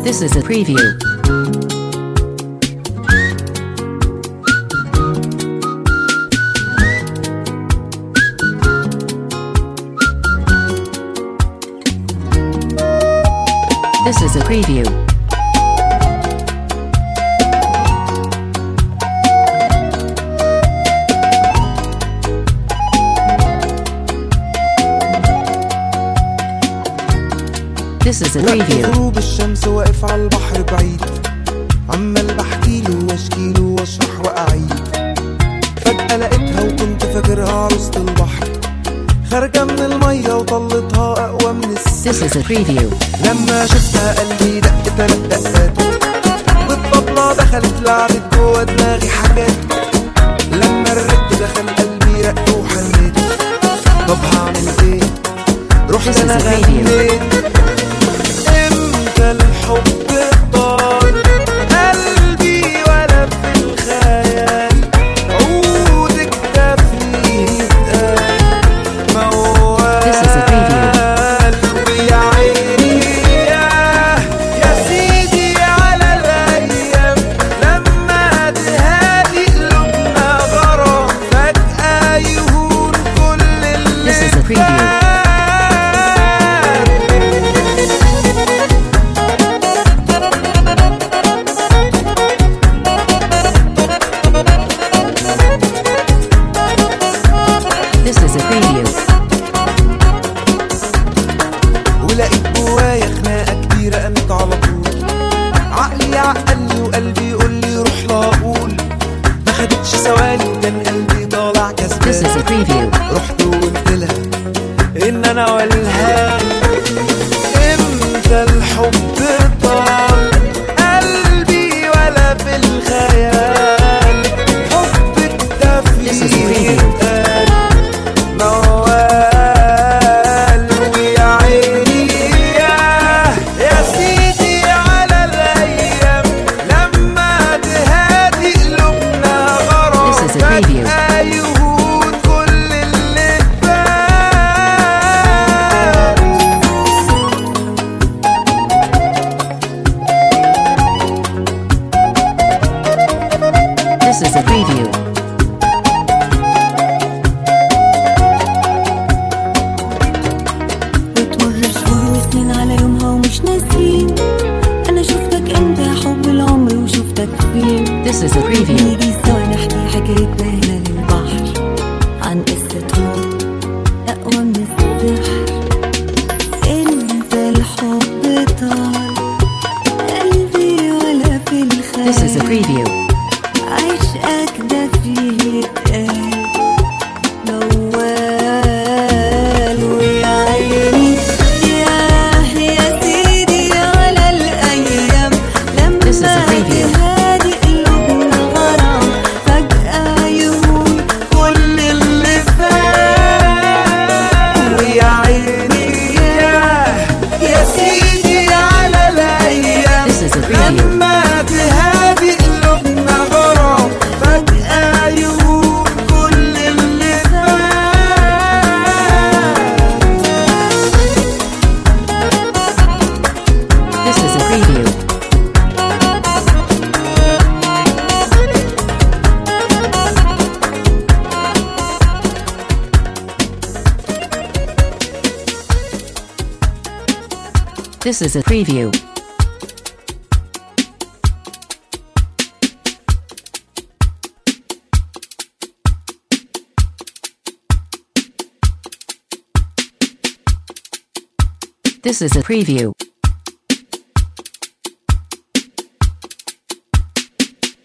This is a preview. This is a preview. This is a وقت preview. غروب الشمس واقف على البحر بعيد عمال بحكيله واشكيله واشرح واعيد فجأة لقيتها وكنت فاكرها عروسة البحر خارجة من المية وطلتها أقوى من This السحر is a preview. لما شفتها قلبي دق تلات دقات والطبلة دخلت لعبت جوا دماغي حاجات لما الرق دخل قلبي رق وحنيت طب هعمل ايه رحت This is انا a preview. غنيت امتى الحب طال قلبي ولا في الخيال عودك ده فيه اتقال This is a preview. موال ويا عيني ياه يا سيدي على الايام لما تهادي قلوبنا غرام فجأة يهون كل اللي This is a preview. فات. This is a preview. ولقيت جوايا خناقه كبيره قامت على طول عقلي عقلني وقلبي يقول لي روح لا اقول ما خدتش ثواني وكان قلبي طالع This is كسبان a preview. رحت وقلت لها ان انا والها امتى الحب طال قلبي ولا في الخيال حبك ده This is فيه preview. اتقال موال ويا عيني ياه يا سيدي على الايام لما تهادي قلوبنا غرام This is a preview. فجأة يهون كل اللي فات This is a preview. بتمر شهور وسنين على يومها ومش ناسين انا شفتك انت يا حب العمر وشفتك فين This is a preview. نيجي سوا نحكي حكايتنا هنا للبحر عن قصة حب اقوى من السحر انت الحب طال قلبي ولا في This is a الخيال preview. عشقك ده فيه اتقال موال ويا عيني ياه يا سيدي على الأيام This is a لما preview. تهادي قلوبنا غرام فجأة يهون كل اللي فات ويا عيني ياه يا سيدي على الايام This is a preview. لما تهادي قلوبنا غرام فجأة يهون كل اللي فات This is a preview. This is a preview. This is a preview.